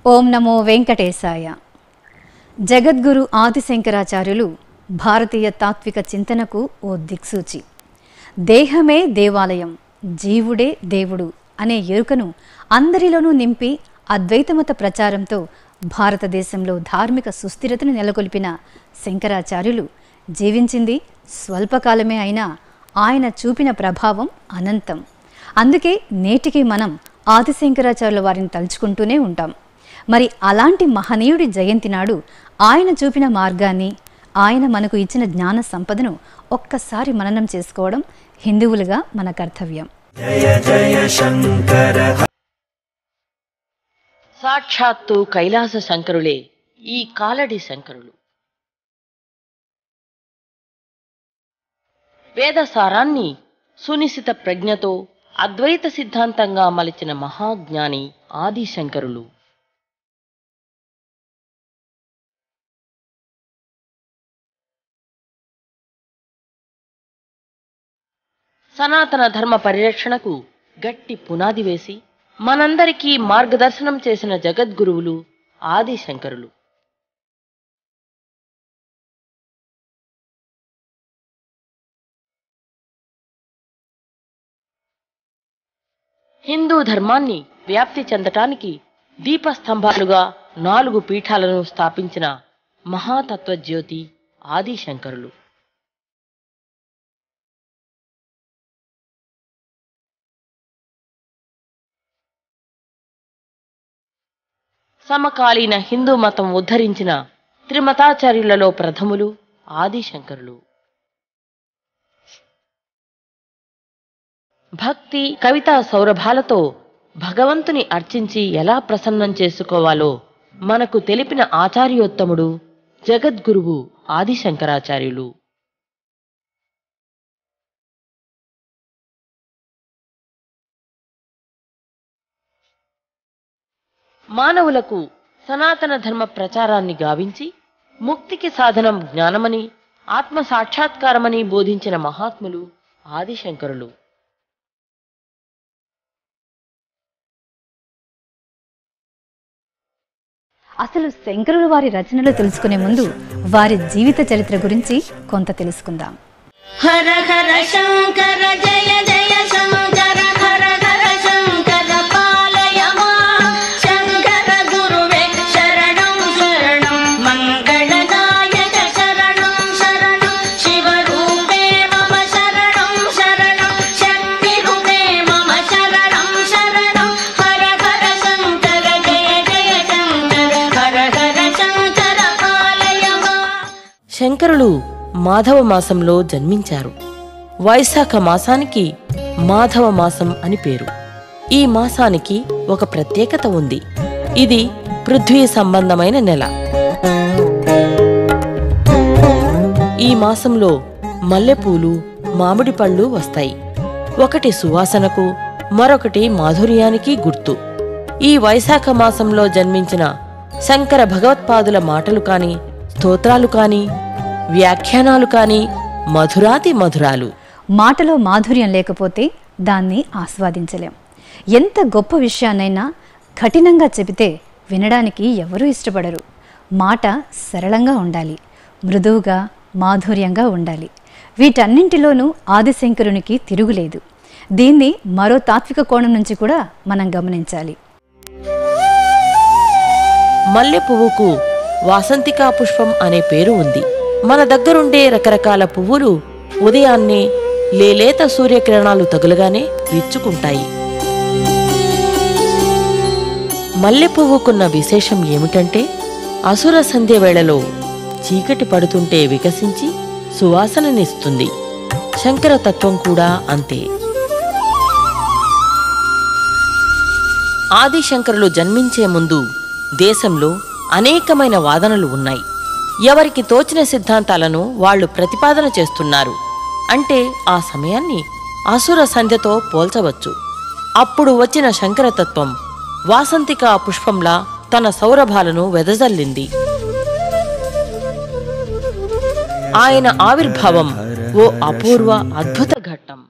ఓం నమో వెంకటేశాయ జగద్గురు ఆదిశంకరాచార్యులు భారతీయ తాత్విక చింతనకు ఓ దిక్సూచి దేహమే దేవాలయం జీవుడే దేవుడు అనే ఎరుకను అందరిలోనూ నింపి అద్వైతమత ప్రచారంతో భారతదేశంలో ధార్మిక సుస్థిరతను నెలకొల్పిన శంకరాచార్యులు జీవించింది స్వల్పకాలమే అయినా ఆయన చూపిన ప్రభావం అనంతం అందుకే నేటికి మనం ఆదిశంకరాచార్యుల వారిని తలుచుకుంటూనే ఉంటాం మరి అలాంటి మహనీయుడి జయంతి నాడు ఆయన చూపిన మార్గాన్ని ఆయన మనకు ఇచ్చిన జ్ఞాన సంపదను ఒక్కసారి మననం చేసుకోవడం హిందువులుగా మన కర్తవ్యం సాక్షాత్తు కైలాస శంకరులే ఈ కాలడి శంకరులు వేదసారాన్ని సునిశిత ప్రజ్ఞతో అద్వైత సిద్ధాంతంగా మలిచిన మహాజ్ఞాని ఆది శంకరులు సనాతన ధర్మ పరిరక్షణకు గట్టి పునాది వేసి మనందరికీ మార్గదర్శనం చేసిన జగద్గురువులు ఆది శంకరులు హిందూ ధర్మాన్ని వ్యాప్తి చెందటానికి దీపస్తంభాలుగా నాలుగు పీఠాలను స్థాపించిన మహాతత్వజ్యోతి ఆది శంకరులు సమకాలీన హిందూ మతం ఉద్ధరించిన త్రిమతాచార్యులలో ప్రథములు ఆదిశంకరులు భక్తి కవితా సౌరభాలతో భగవంతుని అర్చించి ఎలా ప్రసన్నం చేసుకోవాలో మనకు తెలిపిన ఆచార్యోత్తముడు జగద్గురువు ఆదిశంకరాచార్యులు మానవులకు సనాతన ధర్మ ప్రచారాన్ని గావించి ముక్తికి సాధనం జ్ఞానమని ఆత్మ సాక్షాత్కారమని బోధించిన మహాత్ములు ఆదిశంకరులు అసలు శంకరుల వారి రచనలు తెలుసుకునే ముందు వారి జీవిత చరిత్ర గురించి కొంత తెలుసుకుందాం హర హర శంకర జయ జయ శంకర హర హర శంకర పాలయ మాం. శంకర గురువే శరణం శరణం మంగళదాయక శరణం శరణం శివరూపే మమ శరణం శరణం శక్తి రూపే మమ శరణం శరణం హర హర శంకర జయ జయ శంకర హర హర శంకర పాలయ మాం. శంకరులు మాధవ మాసంలో జన్మించారు వైశాఖ మాసానికి మాధవ మాసం అని పేరు ఈ మాసానికి ఒక ప్రత్యేకత ఉంది ఇది పృథ్వీ సంబంధమైన నెల ఈ మాసంలో మల్లెపూలు మామిడి పళ్ళు వస్తాయి ఒకటి సువాసనకు మరొకటి మాధుర్యానికి గుర్తు ఈ వైశాఖ మాసంలో జన్మించిన శంకర భగవత్పాదుల మాటలు కాని స్తోత్రాలు కాని వ్యాఖ్యానాలు కాని మధురాతి మధురాలు మాటలో మాధుర్యం లేకపోతే దాన్ని ఆస్వాదించలేం ఎంత గొప్ప విషయాన్నైనా కఠినంగా చెబితే వినడానికి ఎవరూ ఇష్టపడరు మాట సరళంగా ఉండాలి మృదువుగా మాధుర్యంగా ఉండాలి వీటన్నింటిలోనూ ఆదిశంకరునికి తిరుగులేదు దీన్ని మరో తాత్విక కోణం నుంచి కూడా మనం గమనించాలి మల్లె పువ్వుకు వాసంతికా పుష్పం అనే పేరు ఉంది మన దగ్గరుండే రకరకాల పువ్వులు ఉదయాన్నే లేలేత సూర్యకిరణాలు తగులగానే విచ్చుకుంటాయి మల్లె పువ్వుకున్న విశేషం ఏమిటంటే అసుర సంధ్య వేళలో చీకటి పడుతుంటే వికసించి సువాసననిస్తుంది శంకర తత్వం కూడా అంతే ఆదిశంకరులు జన్మించే ముందు దేశంలో అనేకమైన వాదనలు ఉన్నాయి ఎవరికి తోచిన సిద్ధాంతాలను వాళ్ళు ప్రతిపాదన చేస్తున్నారు అంటే ఆ సమయాన్ని అసుర సంధ్యతో పోల్చవచ్చు అప్పుడు వచ్చిన శంకరతత్వం వాసంతిక పుష్పంలా తన సౌరభాలను వెదజల్లింది ఆయన ఆవిర్భావం ఓ అపూర్వ అద్భుత ఘట్టం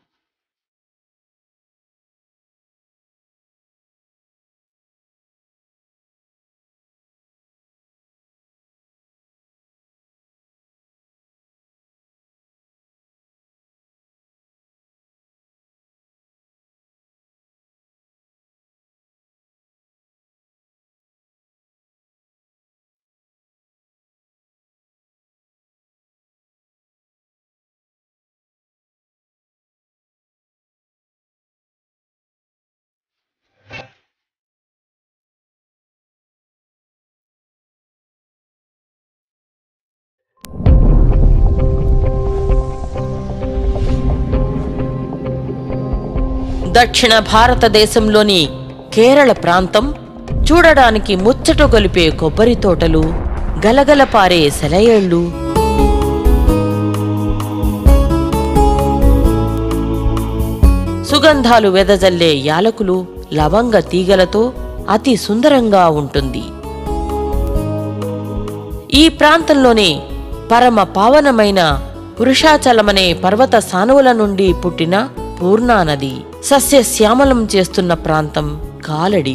దక్షిణ భారతదేశంలోని కేరళ ప్రాంతం చూడడానికి ముచ్చట గొలిపే కొబ్బరి తోటలు గలగల పారే సెలయేళ్ళు సుగంధాలు వెదజల్లే యాలకులు లవంగ తీగలతో అతి సుందరంగా ఉంటుంది ఈ ప్రాంతంలోనే పరమ పావనమైన వృషాచలమనే పర్వత సానువుల నుండి పుట్టిన పూర్ణా నది సస్యశ్యామలం చేస్తున్న ప్రాంతం కాలడి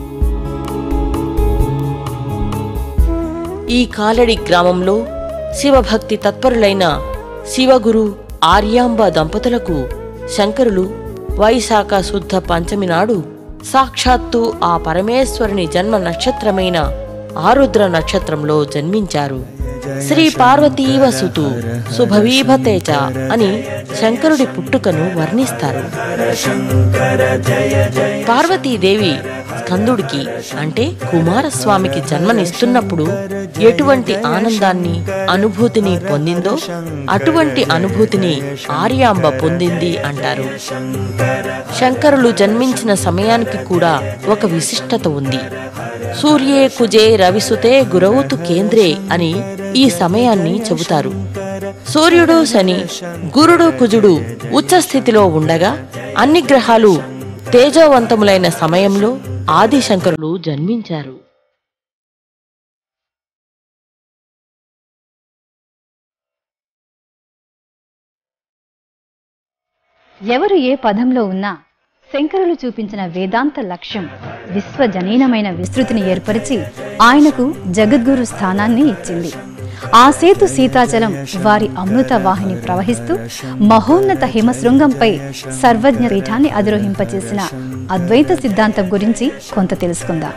ఈ కాలడి గ్రామంలో శివభక్తి తత్పరులైన శివగురు ఆర్యాంబ దంపతులకు శంకరులు వైశాఖ శుద్ధ పంచమి నాడు సాక్షాత్తు ఆ పరమేశ్వరుని జన్మ నక్షత్రమైన ఆరుద్ర నక్షత్రంలో జన్మించారు శ్రీ పార్వతీవసుతు శుభవీభతేజ అని శంకరుడి పుట్టుకను వర్ణిస్తారు పార్వతీదేవి స్కందుడికి అంటే కుమారస్వామికి జన్మనిస్తున్నప్పుడు ఎటువంటి ఆనందాన్ని అనుభూతిని పొందిందో అటువంటి అనుభూతిని ఆర్యాంబ పొందింది అంటారు శంకరులు జన్మించిన సమయానికి కూడా ఒక విశిష్టత ఉంది సూర్యే కుజే రవిసుతే గురవుతు కేంద్రే అని ఈ సమయాన్ని చెబుతారు సూర్యుడు శని గురుడు కుజుడు ఉచ్చ స్థితిలో ఉండగా అన్ని గ్రహాలు తేజోవంతములైన సమయంలో ఆదిశంకరులు జన్మించారు ఎవరు ఏ పదంలో ఉన్నా శంకరులు చూపించిన వేదాంత లక్ష్యం విశ్వజనీనమైన విస్తృతిని ఏర్పరిచి ఆయనకు జగద్గురు స్థానాన్ని ఇచ్చింది ఆ సేతు సీతాచలం వారి అమృత వాహిని ప్రవహిస్తూ మహోన్నత హిమశృంగంపై సర్వజ్ఞ పీఠాన్ని అధిరోహింపచేసిన అద్వైత సిద్ధాంతం గురించి కొంత తెలుసుకుందాం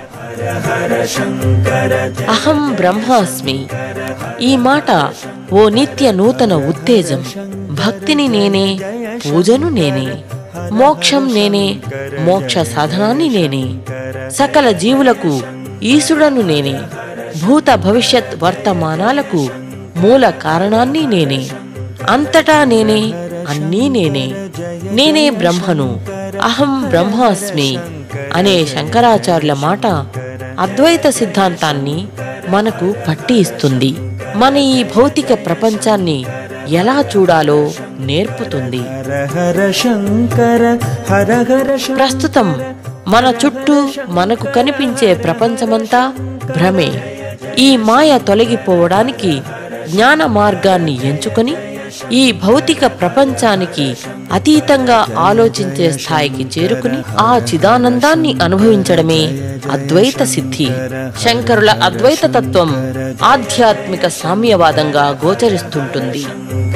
అహం బ్రహ్మాస్మి ఈ మాట ఓ నిత్య నూతన ఉత్తేజం భక్తిని నేనే పూజను నేనే మోక్షం నేనే మోక్ష సాధనాన్ని నేనే సకల జీవులకు ఈశుడను నేనే భూత భవిష్యత్ వర్తమానాలకు మూల కారణాన్ని నేనే అంతటా నేనే అన్నీ నేనే నేనే బ్రహ్మను అహం బ్రహ్మాస్మి అనే శంకరాచార్యుల మాట అద్వైత సిద్ధాంతాన్ని మనకు పట్టి ఇస్తుంది మన ఈ భౌతిక ప్రపంచాన్ని ఎలా చూడాలో నేర్పుతుంది హర హర శంకర హర హర శంకర ప్రస్తుతం మన చుట్టూ మనకు కనిపించే ప్రపంచమంతా భ్రమే ఈ మాయ తొలగిపోవడానికి జ్ఞాన మార్గాన్ని ఎంచుకొని ఈ భౌతిక ప్రపంచానికి అతీతంగా ఆలోచించే స్థాయికి చేరుకుని ఆ చిదానందాన్ని అనుభవించడమే అద్వైత సిద్ధి శంకరుల అద్వైత తత్వం ఆధ్యాత్మిక సామ్యవాదంగా గోచరిస్తుంటుంది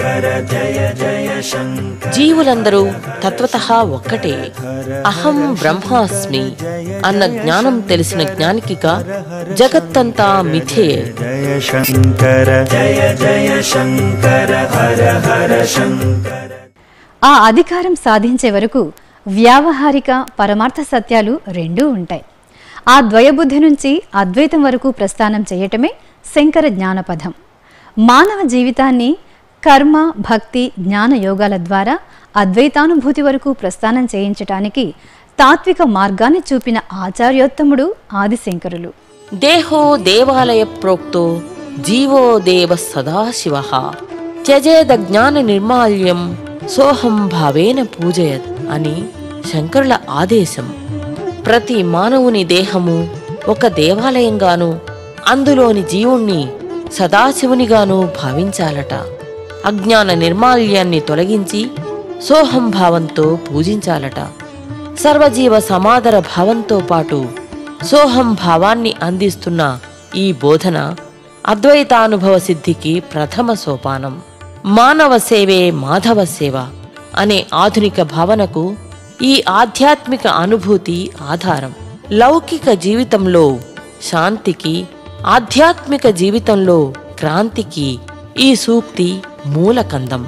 జీవులందరూ తత్వత ఒక్కటే అహం బ్రహ్మాస్మి అన్న జ్ఞానం తెలిసిన జ్ఞానికిగా జగత్తంతా మిథే జయ శంకర జయ జయ శంకర హర హర శంకర ఆ అధికారం సాధించే వరకు వ్యావహారిక పరమార్థ సత్యాలు రెండూ ఉంటాయి ఆ ద్వయబుద్ధి నుంచి అద్వైతం వరకు ప్రస్థానం చేయటమే శంకర జ్ఞానపథం మానవ జీవితాన్ని కర్మ భక్తి జ్ఞాన యోగాల ద్వారా అద్వైతానుభూతి వరకు ప్రస్థానం చేయించటానికి తాత్విక మార్గాన్ని చూపిన ఆచార్యోత్తముడు ఆదిశంకరులు దేహో దేవాలయ ప్రోక్తో జీవో దేవ సదాశివ త్యజేద జ్ఞాన నిర్మాల్యం సోహం భావేన పూజయత్ అని శంకరుల ఆదేశం ప్రతి మానవుని దేహము ఒక దేవాలయంగాను అందులోని జీవుణ్ణి సదాశివునిగాను భావించాలట అజ్ఞాన నిర్మాల్యాన్ని తొలగించి సోహం భావంతో పూజించాలట సర్వజీవ సమాదర భావంతో పాటు సోహం భావాన్ని అందిస్తున్న ఈ బోధన అద్వైతానుభవ సిద్ధికి ప్రథమ సోపానం మానవ సేవే మాధవ సేవ అనే ఆధునిక భావనకు ఈ ఆధ్యాత్మిక అనుభూతి ఆధారం లౌకిక జీవితంలో శాంతికి ఆధ్యాత్మిక జీవితంలో క్రాంతికి ఈ సూక్తి మూలకందం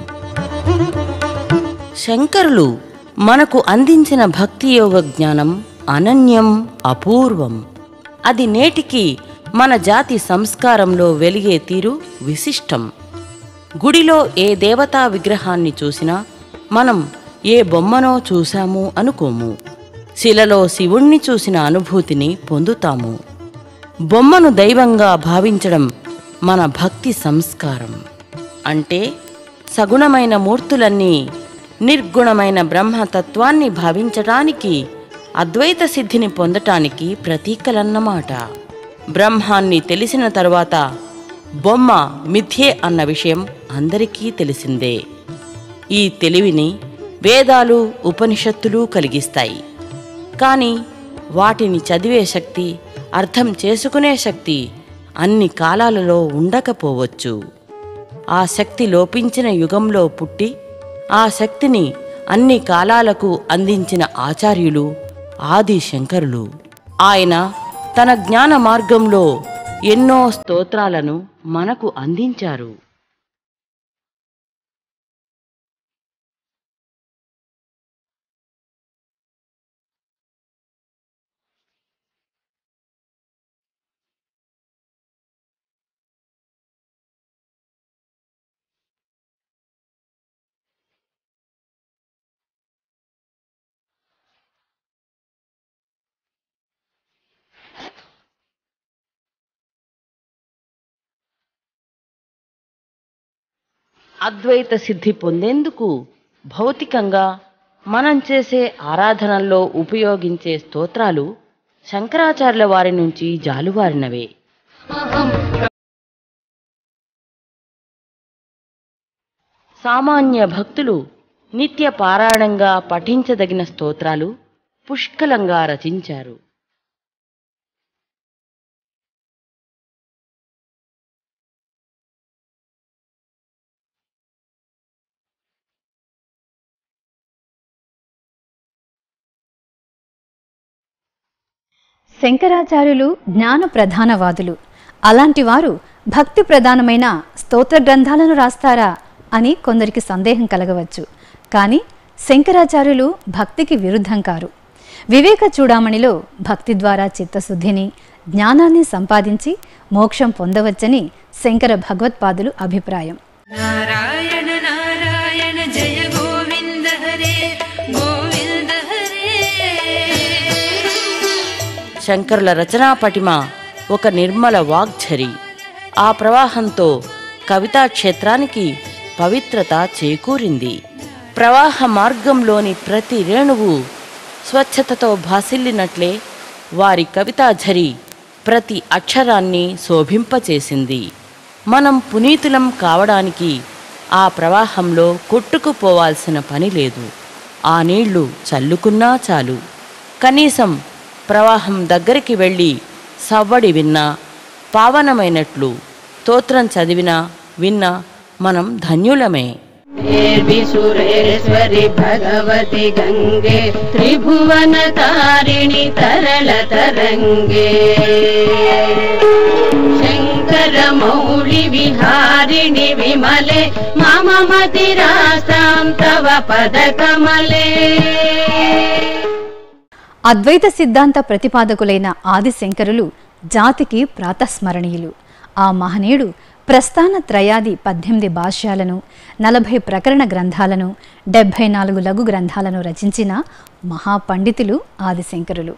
శంకరులు మనకు అందించిన భక్తి యోగ జ్ఞానం అనన్యం అపూర్వం అది నేటికి మన జాతి సంస్కారంలో వెలిగే తీరు విశిష్టం గుడిలో ఏ దేవతా విగ్రహాన్ని చూసినా మనం ఏ బొమ్మనో చూశాము అనుకోము శిలలో శివుణ్ణి చూసిన అనుభూతిని పొందుతాము బొమ్మను దైవంగా భావించడం మన భక్తి సంస్కారం అంటే సగుణమైన మూర్తులన్నీ నిర్గుణమైన బ్రహ్మతత్వాన్ని భావించటానికి అద్వైత సిద్ధిని పొందటానికి ప్రతీకలన్నమాట బ్రహ్మాన్ని తెలిసిన తరువాత బొమ్మ మిథ్యే అన్న విషయం అందరికీ తెలిసిందే ఈ తెలివిని వేదాలు ఉపనిషత్తులు కలిగిస్తాయి కానీ వాటిని చదివే శక్తి అర్థం చేసుకునే శక్తి అన్ని కాలాలలో ఉండకపోవచ్చు ఆ శక్తి లోపించిన యుగంలో పుట్టి ఆ శక్తిని అన్ని కాలాలకు అందించిన ఆచార్యులు ఆది శంకరులు ఆయన తన జ్ఞాన మార్గంలో ఎన్నో స్తోత్రాలను మనకు అందించారు అద్వైత సిద్ధి పొందేందుకు భౌతికంగా మనం చేసే ఆరాధనల్లో ఉపయోగించే స్తోత్రాలు శంకరాచార్యుల వారి నుంచి జాలువారినవే సామాన్య భక్తులు నిత్య పారాయణంగా పఠించదగిన స్తోత్రాలు పుష్కలంగా రచించారు శంకరాచార్యులు జ్ఞాన ప్రధానవాదులు అలాంటి వారు భక్తి ప్రధానమైన స్తోత్ర గ్రంథాలను రాస్తారా అని కొందరికి సందేహం కలగవచ్చు కానీ శంకరాచార్యులు భక్తికి విరుద్ధం కారు వివేక చూడామణిలో భక్తి ద్వారా చిత్తశుద్ధిని జ్ఞానాన్ని సంపాదించి మోక్షం పొందవచ్చని శంకర భగవత్పాదులు అభిప్రాయం नारायण नारायण जय गोविन्द हरे गोविन्द हरे శంకరుల రచనా పటిమ ఒక నిర్మల వాగ్ఝరి ఆ ప్రవాహంతో కవితా క్షేత్రానికి పవిత్రత చేకూరింది ప్రవాహ మార్గంలోని ప్రతి రేణువు స్వచ్ఛతతో భాసిల్లినట్లే వారి కవితాఝరి ప్రతి అక్షరాన్ని శోభింపచేసింది మనం పునీతులం కావడానికి ఆ ప్రవాహంలో కొట్టుకుపోవాల్సిన పని లేదు ఆ నీళ్లు చల్లుకున్నా చాలు కనీసం ప్రవాహం దగ్గరికి వెళ్ళి సవ్వడి విన్నా పావనమైనట్లు స్తోత్రం చదివినా విన్నా మనం ధన్యులమే सुरेश्वरि भगवति गङ्गे त्रिभुवनतारिणि तरलतरङ्गे शङ्करमौलिविहारिणि विमले मम मतिरास्तां तव पदकमले అద్వైత సిద్ధాంత ప్రతిపాదకులైన ఆదిశంకరులు జాతికి ప్రాతస్మరణీయులు ఆ మహనీయుడు ప్రస్థాన త్రయాది పద్దెనిమిది భాష్యాలను నలభై ప్రకరణ గ్రంథాలను డెబ్భై నాలుగు లఘు గ్రంథాలను రచించిన మహాపండితులు ఆదిశంకరులు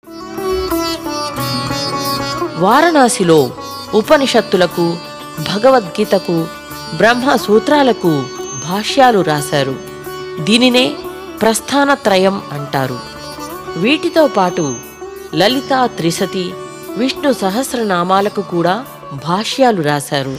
వారణాసిలో ఉపనిషత్తులకు భగవద్గీతకు బ్రహ్మ సూత్రాలకు భాష్యాలు రాశారు దీనినే ప్రస్థానత్రయం అంటారు వీటితో పాటు లలితా త్రిశతి విష్ణు సహస్రనామాలకు కూడా భాష్యాలు రాశారు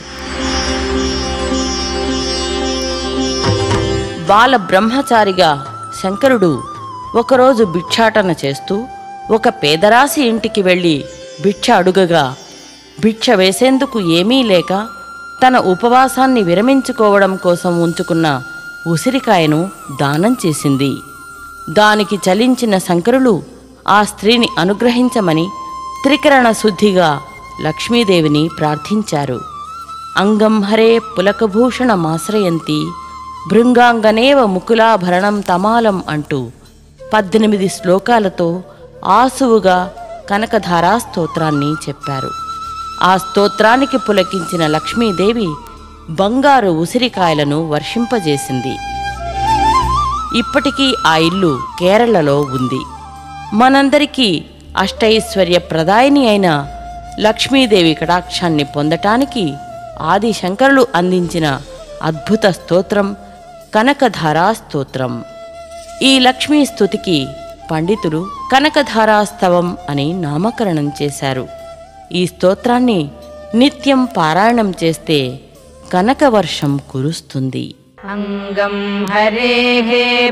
బాల బ్రహ్మచారిగా శంకరుడు ఒకరోజు భిక్షాటన చేస్తూ ఒక పేదరాశి ఇంటికి వెళ్ళి భిక్ష అడుగగా భిక్ష వేసేందుకు ఏమీ లేక తన ఉపవాసాన్ని విరమించుకోవడం కోసం ఉంచుకున్న ఉసిరికాయను దానం చేసింది దానికి చలించిన శంకరులు ఆ స్త్రీని అనుగ్రహించమని త్రికరణ శుద్ధిగా లక్ష్మీదేవిని ప్రార్థించారు అంగం హరే పులకభూషణమాశ్రయంతి భృంగాంగనేవ ముకులాభరణం తమాలం అంటూ పద్దెనిమిది శ్లోకాలతో ఆసువుగా కనకధారా స్తోత్రాన్ని చెప్పారు ఆ స్తోత్రానికి పులకించిన లక్ష్మీదేవి బంగారు ఉసిరికాయలను వర్షింపజేసింది ఇప్పటికీ ఆ ఇల్లు కేరళలో ఉంది మనందరికీ అష్టైశ్వర్య ప్రదాయిని అయిన లక్ష్మీదేవి కటాక్షాన్ని పొందటానికి ఆది శంకరులు అందించిన అద్భుత స్తోత్రం కనకధారా స్తోత్రం ఈ లక్ష్మీ స్తుతికి పండితులు కనకధారాస్తవం అని నామకరణం చేశారు ఈ స్తోత్రాన్ని నిత్యం పారాయణం చేస్తే కనకవర్షం కురుస్తుంది अङ्गम् हरेः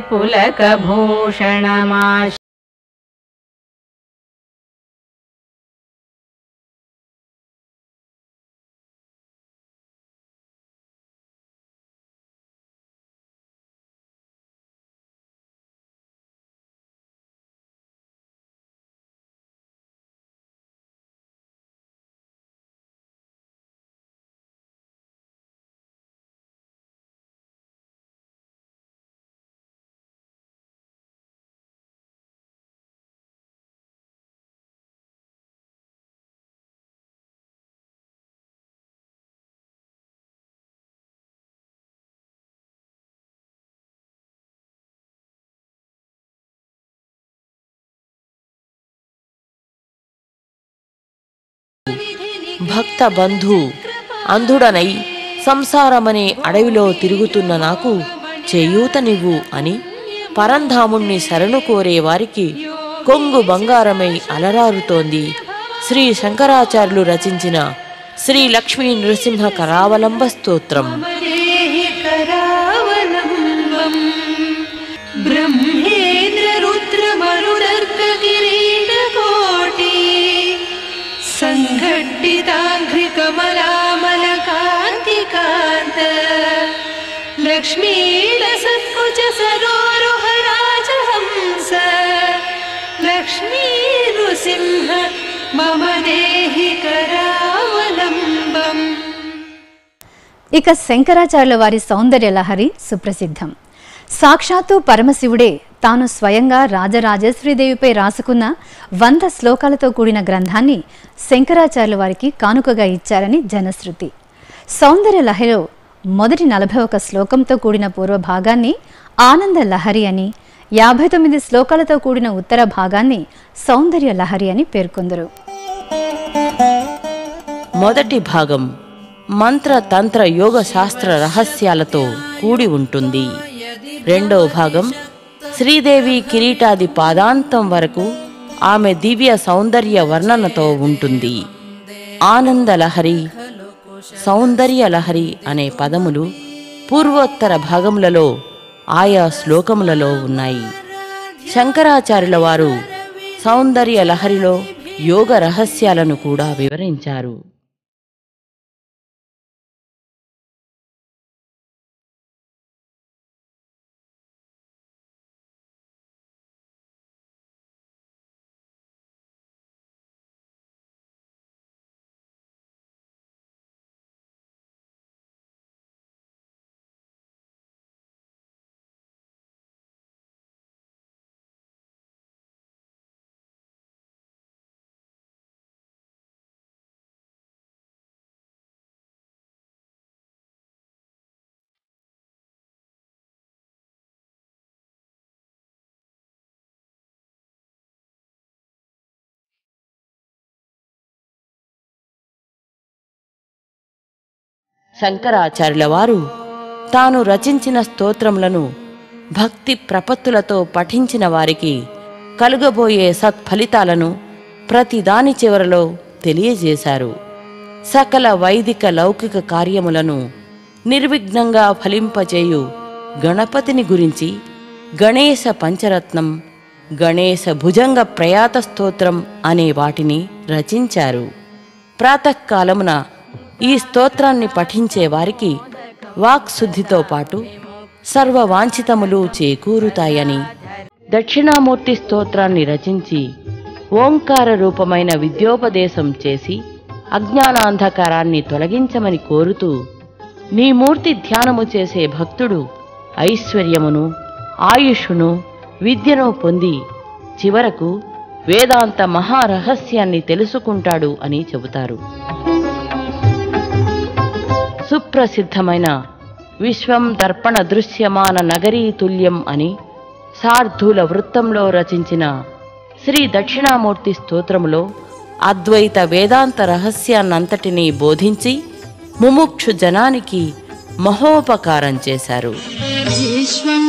पुलकभूषणमाश భక్త బంధు అంధుడనై సంసారమనే అడవిలో తిరుగుతున్న నాకు చేయూతనివ్వు అని పరంధాముణ్ణి శరణు కోరే వారికి కొంగు బంగారమై అలరారుతోంది శ్రీ శంకరాచార్యులు రచించిన శ్రీ లక్ష్మీ నృసింహ కరావలంబ స్తోత్రం देहि करावलम्बम् ब्रह्मेन्द्ररुद्रमरुदर्ककिरीटकोटि सङ्घट्टिताघ्रिकमलामलकान्तिकान्त लक्ष्मीलसत्कुच सरोरुहराजहंस लक्ष्मी नृसिंह मम देहि करावलम्बम् ఇక శంకరాచార్యుల వారి సౌందర్య లహరి సుప్రసిద్ధం సాక్షాత్తు పరమశివుడే తాను స్వయంగా రాజరాజేశ్వరీదేవిపై రాసుకున్న వంద శ్లోకాలతో కూడిన గ్రంథాన్ని శంకరాచార్యుల వారికి కానుకగా ఇచ్చారని జనశ్రుతి సౌందర్య లహరిలో మొదటి నలభై ఒక శ్లోకంతో కూడిన పూర్వ భాగాన్ని ఆనంద లహరి అని యాభై తొమ్మిది శ్లోకాలతో కూడిన ఉత్తర భాగాన్ని సౌందర్య లహరి అని పేర్కొందరు మొదటి భాగం మంత్ర తంత్ర యోగ శాస్త్ర రహస్యాలతో కూడి ఉంటుంది రెండో భాగం శ్రీదేవి కిరీటాది పాదాంతం వరకు ఆమె దివ్య సౌందర్య వర్ణనతో ఉంటుంది ఆనంద లహరి సౌందర్య లహరి అనే పదములు పూర్వోత్తర భాగములలో ఆయా శ్లోకములలో ఉన్నాయి శంకరాచార్యుల వారు సౌందర్య లహరిలో యోగ రహస్యాలను కూడా వివరించారు శంకరాచార్యుల వారు తాను రచించిన స్తోత్రములను భక్తి ప్రపత్తులతో పఠించిన వారికి కలుగబోయే సత్ఫలితాలను ప్రతి దాని చివరలో తెలియజేశారు సకల వైదిక లౌకిక కార్యములను నిర్విఘ్నంగా ఫలింపచేయు గణపతిని గురించి గణేశ పంచరత్నం గణేశ భుజంగ ప్రయాత స్తోత్రం అనే వాటిని రచించారు ప్రాతకాలమున ఈ స్తోత్రాన్ని పఠించే వారికి వాక్శుద్ధితో పాటు సర్వ వాంఛితములు చేకూరుతాయని దక్షిణామూర్తి స్తోత్రాన్ని రచించి ఓంకార రూపమైన విద్యోపదేశం చేసి అజ్ఞానాంధకారాన్ని తొలగించమని కోరుతూ నీ మూర్తి ధ్యానము చేసే భక్తుడు ఐశ్వర్యమును ఆయుష్ను విద్యను పొంది చివరకు వేదాంత మహారహస్యాన్ని తెలుసుకుంటాడు అని చెబుతారు సుప్రసిద్ధమైన విశ్వం దర్పణ దృశ్యమాన నగరీ తుల్యం అని సార్ధూల వృత్తంలో రచించిన శ్రీ దక్షిణామూర్తి స్తోత్రములో అద్వైత వేదాంత రహస్యాన్నంతటినీ బోధించి ముముక్షు జనానికి మహోపకారం చేశారు विश्वं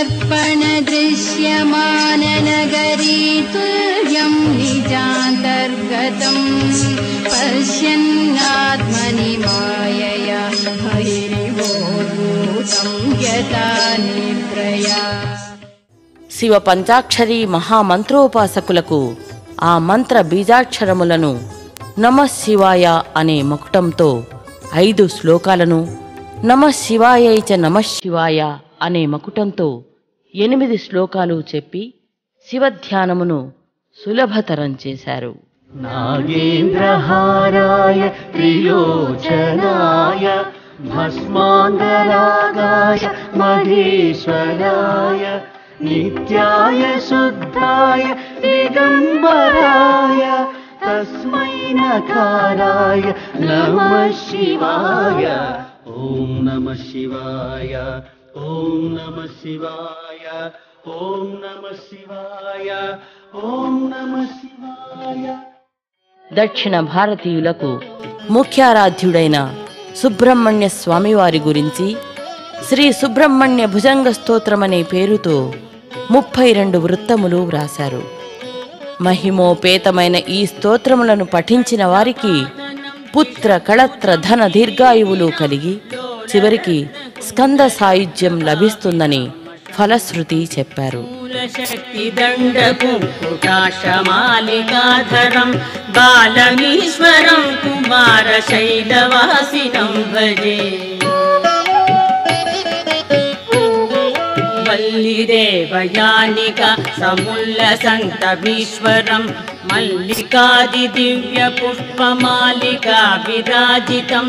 दर्पणदृश्यमाननगरी तुल्यं निजान्तर्गतं पश्यन्नात्मनि मायया बहिर्भूतं यथा निद्रया శివ పంచాక్షరి మహామంత్రోపాసకులకు ఆ మంత్ర బీజాక్షరములను నమ శివాయ అనే మకుటంతో ఐదు శ్లోకాలను నమ శివాయై చ నమ శివాయ అనే మకుటంతో ఎనిమిది శ్లోకాలు చెప్పి శివధ్యానమును సులభతరం చేశారు नागेन्द्रहाराय त्रिलोचनाय भस्माङ्गरागाय महेश्वराय नित्याय शुद्धाय दिगम्बराय तस्मै नकाराय नमः शिवाय ॐ नमः शिवाय ॐ नमः शिवाय ॐ नमः शिवाय ॐ नमः शिवाय దక్షిణ భారతీయులకు ముఖ్యారాధ్యుడైన సుబ్రహ్మణ్య స్వామివారి గురించి శ్రీ సుబ్రహ్మణ్య భుజంగ స్తోత్రమనే పేరుతో ముప్పై రెండు వృత్తములు వ్రాశారు మహిమోపేతమైన ఈ స్తోత్రములను పఠించిన వారికి పుత్ర కళత్ర ధన దీర్ఘాయువులు కలిగి చివరికి స్కంద సాయుధ్యం లభిస్తుందని ఫలశ్రుతి చెప్పారు शक्तिदण्डकुङ्कुटाशमालिकाधरं बालमीश्वरं कुमारशैलवासिनं भजे वल्लिदेवयानिका समुल्लसन्तमीश्वरं मल्लिकादिदिव्यपुष्पमालिका विराजितं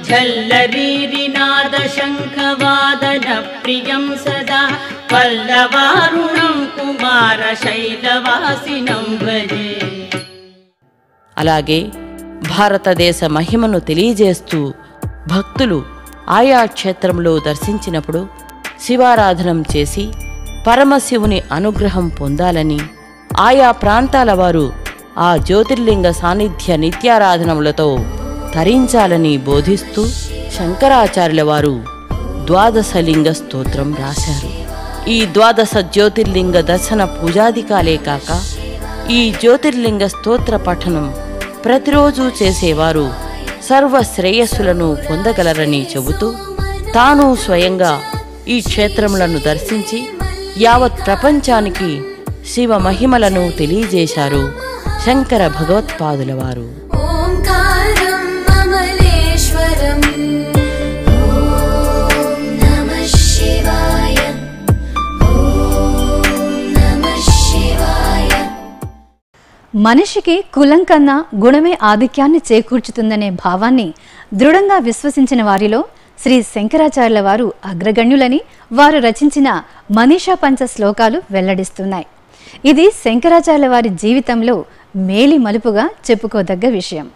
झल्लरीरिनादशङ्खवादनप्रियं सदा पल्लवारुणं कुमारशैलवासिनं भजे అలాగే భారతదేశ మహిమను తెలియజేస్తూ భక్తులు ఆయా క్షేత్రంలో దర్శించినప్పుడు శివారాధనం చేసి పరమశివుని అనుగ్రహం పొందాలని ఆయా ప్రాంతాల వారు ఆ జ్యోతిర్లింగ సాన్నిధ్య నిత్యారాధనములతో తరించాలని బోధిస్తూ శంకరాచార్యుల వారు ద్వాదశలింగ స్తోత్రం రాశారు ఈ ద్వాదశ జ్యోతిర్లింగ దర్శన పూజాధికాలే కాక ఈ జ్యోతిర్లింగ స్తోత్ర పఠనం ప్రతిరోజు చేసేవారు సర్వ శ్రేయస్సులను పొందగలరని చెబుతూ తాను స్వయంగా ఈ క్షేత్రములను దర్శించి యావత్ ప్రపంచానికి శివ మహిమలను తెలియజేశారు శంకర భగవత్పాదుల వారు ఓంకారం అమలేశ్వరం ఓం నమః శివాయ ఓం నమః శివాయ మనిషికి కులం కన్నా గుణమే ఆధిక్యాన్ని చేకూర్చుతుందనే భావాన్ని దృఢంగా విశ్వసించిన వారిలో శ్రీ శంకరాచార్యుల వారు అగ్రగణ్యులని వారు రచించిన మనీషా పంచ శ్లోకాలు వెల్లడిస్తున్నాయి ఇది శంకరాచార్యుల వారి జీవితంలో మేలి మలుపుగా చెప్పుకోదగ్గ విషయం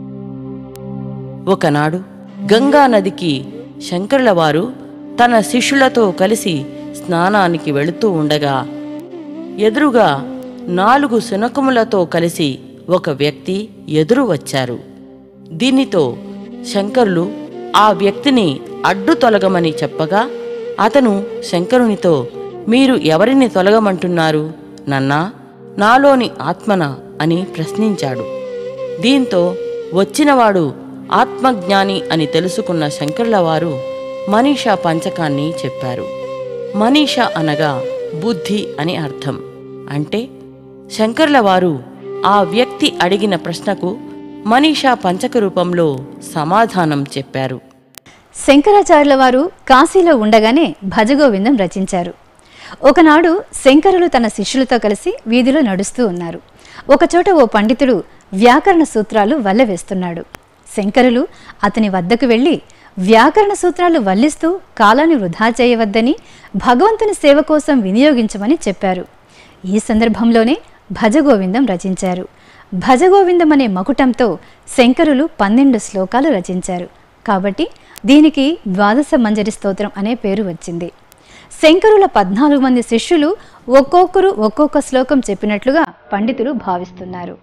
ఒకనాడు గంగా నదికి శంకరుల వారు తన శిష్యులతో కలిసి స్నానానికి వెళుతూ ఉండగా ఎదురుగా నాలుగు శునకములతో కలిసి ఒక వ్యక్తి ఎదురు వచ్చారు దీనితో శంకరులు ఆ వ్యక్తిని అడ్డు తొలగమని చెప్పగా అతను శంకరునితో మీరు ఎవరిని తొలగమంటున్నారు నన్నా నాలోని ఆత్మన అని ప్రశ్నించాడు దీంతో వచ్చినవాడు ఆత్మజ్ఞాని అని తెలుసుకున్న శంకరుల వారు మనీషా పంచకాన్ని చెప్పారు మనీష అనగా బుద్ధి అని అర్థం అంటే శంకరుల వారు ఆ వ్యక్తి అడిగిన ప్రశ్నకు మనీషా పంచక రూపంలో సమాధానం చెప్పారు శంకరాచార్యుల వారు కాశీలో ఉండగానే భజగోవిందం రచించారు ఒకనాడు శంకరులు తన శిష్యులతో కలిసి వీధిలో నడుస్తూ ఉన్నారు ఒకచోట ఓ పండితుడు వ్యాకరణ సూత్రాలు వల్లవేస్తున్నాడు శంకరులు అతని వద్దకు వెళ్ళి వ్యాకరణ సూత్రాలు వల్లిస్తూ కాలాన్ని వృధా చేయవద్దని భగవంతుని సేవ కోసం వినియోగించమని చెప్పారు ఈ సందర్భంలోనే భజగోవిందం రచించారు భజగోవిందం అనే మకుటంతో శంకరులు పన్నెండు శ్లోకాలు రచించారు కాబట్టి దీనికి ద్వాదశ మంజరి స్తోత్రం అనే పేరు వచ్చింది శంకరుల పద్నాలుగు మంది శిష్యులు ఒక్కొక్కరు ఒక్కొక్క శ్లోకం చెప్పినట్లుగా పండితులు భావిస్తున్నారు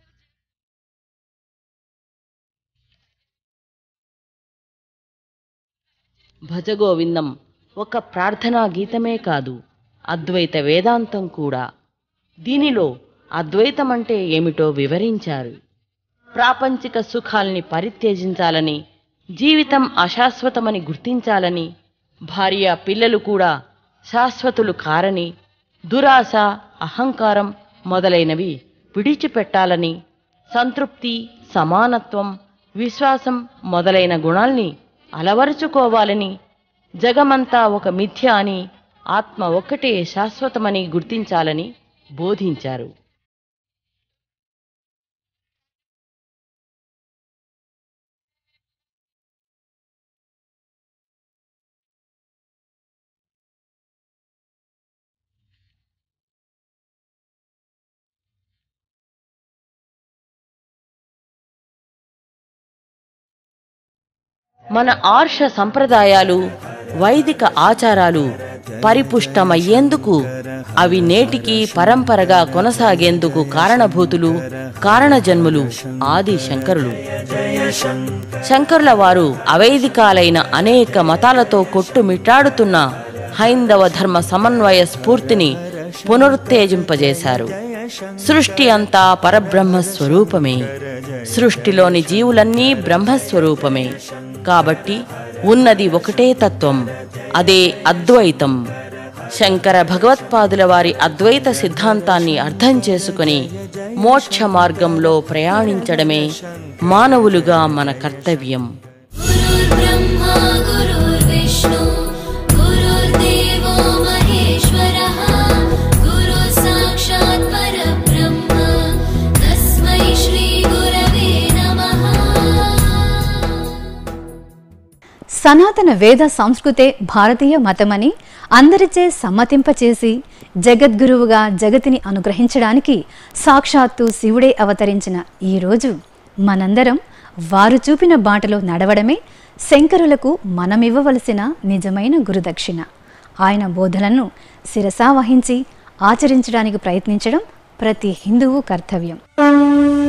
భజగోవిందం ఒక ప్రార్థనా గీతమే కాదు అద్వైత వేదాంతం కూడా దీనిలో అద్వైతం అంటే ఏమిటో వివరించారు ప్రాపంచిక సుఖాల్ని పరిత్యజించాలని జీవితం అశాశ్వతమని గుర్తించాలని భార్య పిల్లలు కూడా శాశ్వతులు కారని దురాశ అహంకారం మొదలైనవి విడిచిపెట్టాలని సంతృప్తి సమానత్వం విశ్వాసం మొదలైన గుణాల్ని అలవరుచుకోవాలని జగమంతా ఒక మిథ్య అని ఆత్మ ఒక్కటే శాశ్వతమని గుర్తించాలని బోధించారు మన ఆర్ష సంప్రదాయాలు వైదిక ఆచారాలు పరిపుష్టమయ్యేందుకు అవి నేటికి పరంపరగా కొనసాగేందుకు కారణభూతులు కారణజన్ములు ఆది శంకరులు శంకరుల వారు అవైదికాలైన అనేక మతాలతో కొట్టుమిట్టాడుతున్న హైందవ ధర్మ సమన్వయ స్ఫూర్తిని పునరుత్తేజింపజేశారు సృష్టి అంతా పరబ్రహ్మ స్వరూపమే సృష్టిలోని జీవులన్నీ బ్రహ్మస్వరూపమే కాబట్టి ఉన్నది ఒకటే తత్వం అదే అద్వైతం శంకర భగవత్పాదుల వారి అద్వైత సిద్ధాంతాన్ని అర్థం చేసుకుని మోక్ష మార్గంలో ప్రయాణించడమే మానవులుగా మన కర్తవ్యం गुरुर्ब्रह्मा गुरुर्विष्णु गुरुर्देवो महेश्वरः गुरु साक्षात् परब्रह्म तस्मै श्रीगुरवे नमः సనాతన వేద సంస్కృతే భారతీయ మతమని అందరిచే సమ్మతింపచేసి జగద్గురువుగా జగతిని అనుగ్రహించడానికి సాక్షాత్తు శివుడే అవతరించిన ఈ రోజు మనందరం వారు చూపిన బాటలో నడవడమే శంకరులకు మనమివ్వవలసిన నిజమైన గురుదక్షిణ ఆయన బోధనలను శిరసా వహించి ఆచరించడానికి ప్రయత్నించడం ప్రతి హిందువు కర్తవ్యం